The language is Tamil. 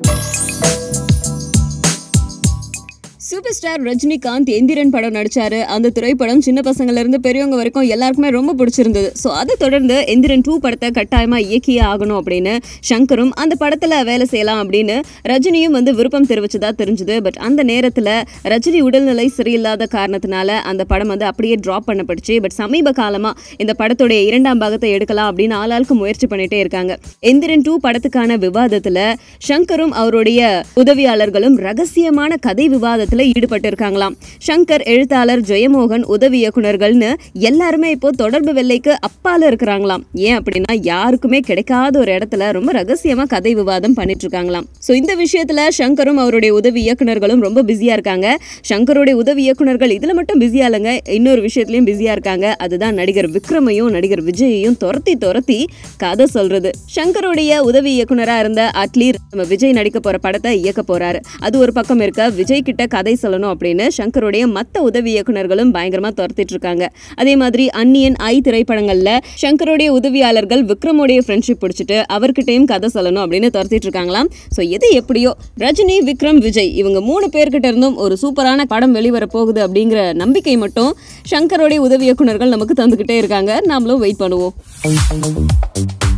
சூப்பர் ஸ்டார் ரஜினிகாந்த் எந்திரன் படம் நடிச்சாரு அந்த திரைப்படம் சின்ன பசங்கள்ல இருந்து பெரியவங்க வரைக்கும் எல்லாருக்குமே ரொம்ப பிடிச்சிருந்தது ஸோ அதை தொடர்ந்து எந்திரன் டூ படத்தை கட்டாயமா இயக்கியே ஆகணும் அப்படின்னு சங்கரும் அந்த படத்துல வேலை செய்யலாம் அப்படின்னு ரஜினியும் வந்து விருப்பம் தெரிவிச்சதா தெரிஞ்சுது பட் அந்த நேரத்துல ரஜினி உடல்நிலை சரியில்லாத காரணத்தினால அந்த படம் வந்து அப்படியே டிராப் பண்ணப்பட்டுச்சு பட் சமீப காலமா இந்த படத்துடைய இரண்டாம் பாகத்தை எடுக்கலாம் அப்படின்னு ஆளாளுக்கு முயற்சி பண்ணிட்டே இருக்காங்க எந்திரன் டூ படத்துக்கான விவாதத்துல சங்கரும் அவருடைய உதவியாளர்களும் ரகசியமான கதை விவாதத்துல ஈடுபட்டு இருக்காங்களாம் சங்கர் எழுத்தாளர் ஜெயமோகன் உதவி இயக்குனர்கள்னு எல்லாருமே இப்போ தொடர்பு வெள்ளைக்கு அப்பால இருக்கிறாங்களாம் ஏன் அப்படின்னா யாருக்குமே கிடைக்காத ஒரு இடத்துல ரொம்ப ரகசியமா கதை விவாதம் பண்ணிட்டு இருக்காங்களாம் ஸோ இந்த விஷயத்துல சங்கரும் அவருடைய உதவி இயக்குனர்களும் ரொம்ப பிஸியா இருக்காங்க சங்கருடைய உதவி இயக்குனர்கள் இதுல மட்டும் பிஸியா இல்லைங்க இன்னொரு விஷயத்துலயும் பிஸியா இருக்காங்க அதுதான் நடிகர் விக்ரமையும் நடிகர் விஜயையும் துரத்தி துரத்தி கதை சொல்றது சங்கருடைய உதவி இயக்குனரா இருந்த அட்லி நம்ம விஜய் நடிக்க போற படத்தை இயக்க போறாரு அது ஒரு பக்கம் இருக்க விஜய் கிட்ட கதை சொல்லணும் அப்படின்னு சங்கருடைய மத்த உதவி இயக்குனர்களும் பயங்கரமா துரத்திட்டு இருக்காங்க அதே மாதிரி அன்னியன் ஐ திரைப்படங்கள்ல சங்கருடைய உதவியாளர்கள் விக்ரமுடைய ஃப்ரெண்ட்ஷிப் பிடிச்சிட்டு அவர்கிட்டயும் கதை சொல்லணும் அப்படின்னு துரத்திட்டு இருக்காங்களாம் ஸோ எது எப்படியோ ரஜினி விக்ரம் விஜய் இவங்க மூணு பேர்கிட்ட இருந்தும் ஒரு சூப்பரான படம் வெளிவர போகுது அப்படிங்கிற நம்பிக்கை மட்டும் சங்கருடைய உதவி இயக்குனர்கள் நமக்கு தந்துக்கிட்டே இருக்காங்க நாமளும் வெயிட் பண்ணுவோம்